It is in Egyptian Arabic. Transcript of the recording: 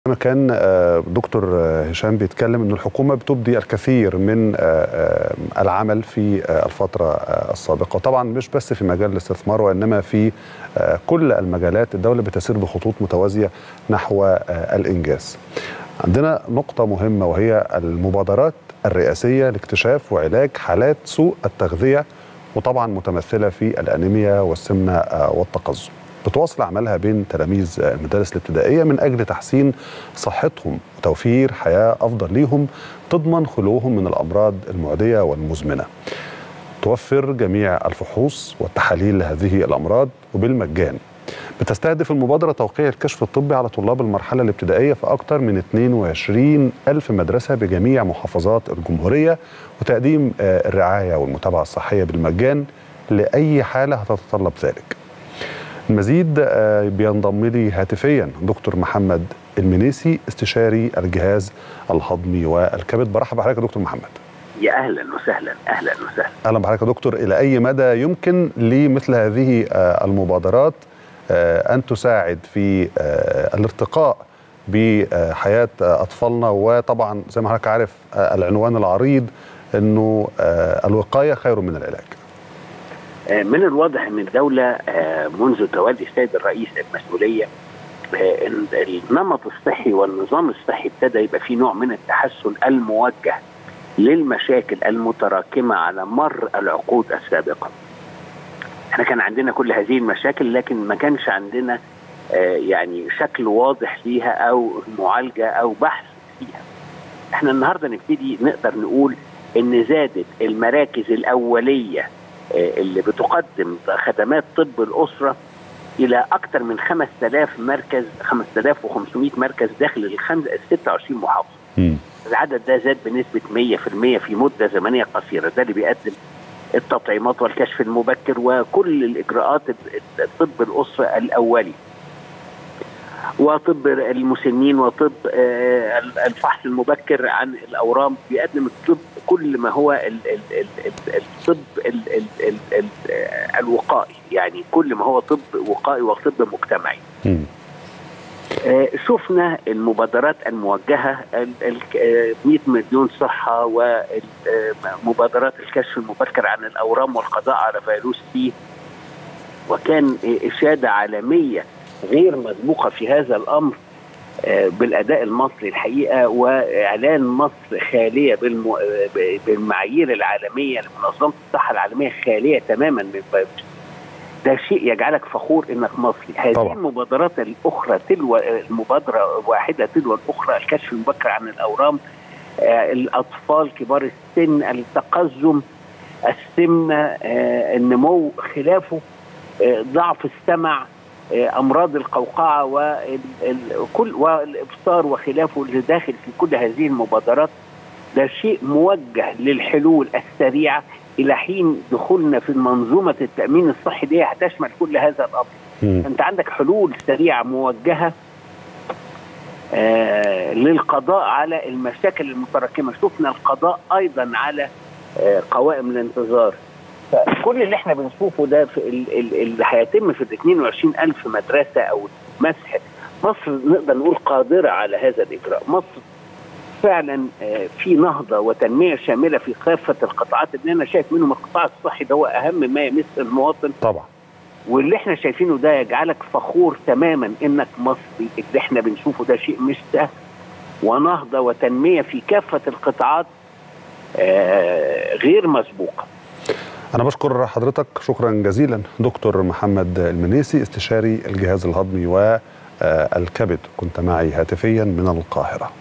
ما كان دكتور هشام بيتكلم ان الحكومه بتبدي الكثير من العمل في الفتره السابقه طبعا مش بس في مجال الاستثمار وانما في كل المجالات الدوله بتسير بخطوط متوازيه نحو الانجاز عندنا نقطه مهمه وهي المبادرات الرئاسيه لاكتشاف وعلاج حالات سوء التغذيه وطبعا متمثله في الانيميا والسمنه والتقزم بتواصل عملها بين تلاميذ المدارس الابتدائيه من اجل تحسين صحتهم وتوفير حياه افضل ليهم تضمن خلوهم من الامراض المعديه والمزمنه. توفر جميع الفحوص والتحاليل لهذه الامراض وبالمجان. بتستهدف المبادرة توقيع الكشف الطبي على طلاب المرحلة الابتدائية في أكثر من 22 ألف مدرسة بجميع محافظات الجمهورية وتقديم الرعاية والمتابعة الصحية بالمجان لأي حالة هتتطلب ذلك. المزيد بينضم لي هاتفيا دكتور محمد المنيسي استشاري الجهاز الهضمي والكبد برحب بحضرتك يا دكتور محمد يا اهلا وسهلا اهلا وسهلا اهلا بحضرتك يا دكتور الى اي مدى يمكن لمثل هذه المبادرات ان تساعد في الارتقاء بحياه اطفالنا وطبعا زي ما حضرتك عارف العنوان العريض انه الوقايه خير من العلاج من الواضح ان الدوله منذ تولي السيد الرئيس المسؤوليه ان النمط الصحي والنظام الصحي ابتدى يبقى فيه نوع من التحسن الموجه للمشاكل المتراكمه على مر العقود السابقه. احنا كان عندنا كل هذه المشاكل لكن ما كانش عندنا يعني شكل واضح ليها او معالجه او بحث فيها. احنا النهارده نبتدي نقدر نقول ان زادت المراكز الاوليه اللي بتقدم خدمات طب الأسرة إلى أكثر من 5000 مركز 5500 مركز داخل ال 26 محافظة. م. العدد ده زاد بنسبة 100% في مدة زمنية قصيرة، ده اللي بيقدم التطعيمات والكشف المبكر وكل الإجراءات طب الأسرة الأولي. وطب المسنين وطب الفحص المبكر عن الاورام بيقدم الطب كل ما هو الطب الوقائي يعني كل ما هو طب وقائي وطب مجتمعي شفنا المبادرات الموجهة 100 مليون صحة ومبادرات الكشف المبكر عن الأورام والقضاء على فيروس سي وكان إشادة عالمية غير مسبوقه في هذا الامر بالاداء المصري الحقيقه واعلان مصر خاليه بالم... بالمعايير العالميه لمنظمه الصحه العالميه خاليه تماما من الفيروس. ده شيء يجعلك فخور انك مصري، هذه طبعا. المبادرات الاخرى تلو المبادره واحده تلو الاخرى الكشف المبكر عن الاورام آه الاطفال كبار السن التقزم السمنه آه النمو خلافه آه ضعف السمع امراض القوقعه وكل والابصار وخلافه اللي داخل في كل هذه المبادرات ده شيء موجه للحلول السريعه الى حين دخولنا في منظومه التامين الصحي دي هتشمل كل هذا الامر. م. انت عندك حلول سريعه موجهه آه للقضاء على المشاكل المتراكمه، شفنا القضاء ايضا على آه قوائم الانتظار. فكل اللي احنا بنشوفه ده في اللي هيتم في ال 22 ألف مدرسة أو مسح مصر نقدر نقول قادرة على هذا الإجراء مصر فعلا في نهضة وتنمية شاملة في كافة القطاعات اللي أنا شايف منهم القطاع الصحي ده هو أهم ما يمس المواطن طبعا واللي احنا شايفينه ده يجعلك فخور تماما انك مصري اللي احنا بنشوفه ده شيء مش سهل ونهضة وتنمية في كافة القطاعات غير مسبوقة أنا بشكر حضرتك شكرا جزيلا دكتور محمد المنيسي استشاري الجهاز الهضمي والكبد كنت معي هاتفيا من القاهرة